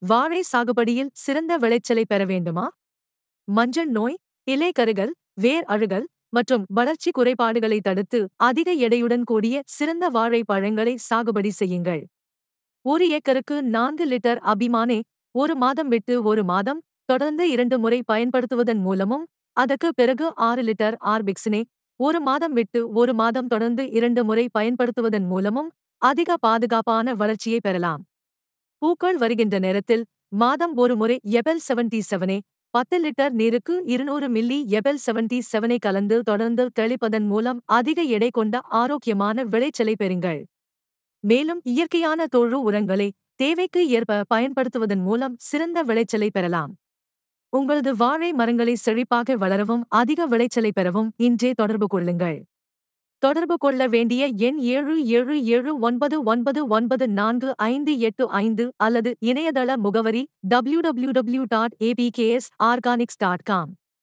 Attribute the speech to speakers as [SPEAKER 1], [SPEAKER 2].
[SPEAKER 1] வாழை சாகுபடியில் சிறந்த விளைச்சலை பெற வேண்டுமா மஞ்சள் நோய் இலை கருகல் வேர் அழுகல் மற்றும் வளர்ச்சி குறைபாடுகளை தடுத்து அதிக எடையுடன் கூடிய சிறந்த வாழை பழங்களை சாகுபடி செய்யுங்கள் ஒரு ஏக்கருக்கு நான்கு லிட்டர் அபிமானே ஒரு மாதம் விட்டு ஒரு மாதம் தொடர்ந்து இரண்டு முறை பயன்படுத்துவதன் மூலமும் அதற்கு பிறகு ஆறு லிட்டர் ஆர்பிக்ஸினே ஒரு மாதம் விட்டு ஒரு மாதம் தொடர்ந்து இரண்டு முறை பயன்படுத்துவதன் மூலமும் அதிக பாதுகாப்பான வளர்ச்சியை பெறலாம் பூக்கள் வருகின்ற நேரத்தில் மாதம் ஒரு முறை எபெல் செவன்டி செவனே பத்து லிட்டர் நீருக்கு இருநூறு மில்லி எபெல் செவன்டி செவனை கலந்து தொடர்ந்து தெளிப்பதன் மூலம் அதிக எடை கொண்ட ஆரோக்கியமான விளைச்சலை பெறுங்கள் மேலும் இயற்கையான தொழு உரங்களை தேவைக்கு ஏற்ப பயன்படுத்துவதன் மூலம் சிறந்த விளைச்சலை பெறலாம் உங்களது வாழை மரங்களை செழிப்பாக வளரவும் அதிக விளைச்சலை பெறவும் இன்றே தொடர்பு கொள்ளுங்கள் தொடர்பு கொள்ள வேண்டிய எண் ஏழு ஏழு ஏழு ஒன்பது ஒன்பது ஒன்பது நான்கு ஐந்து எட்டு ஐந்து அல்லது இணையதள முகவரி www.apks.organics.com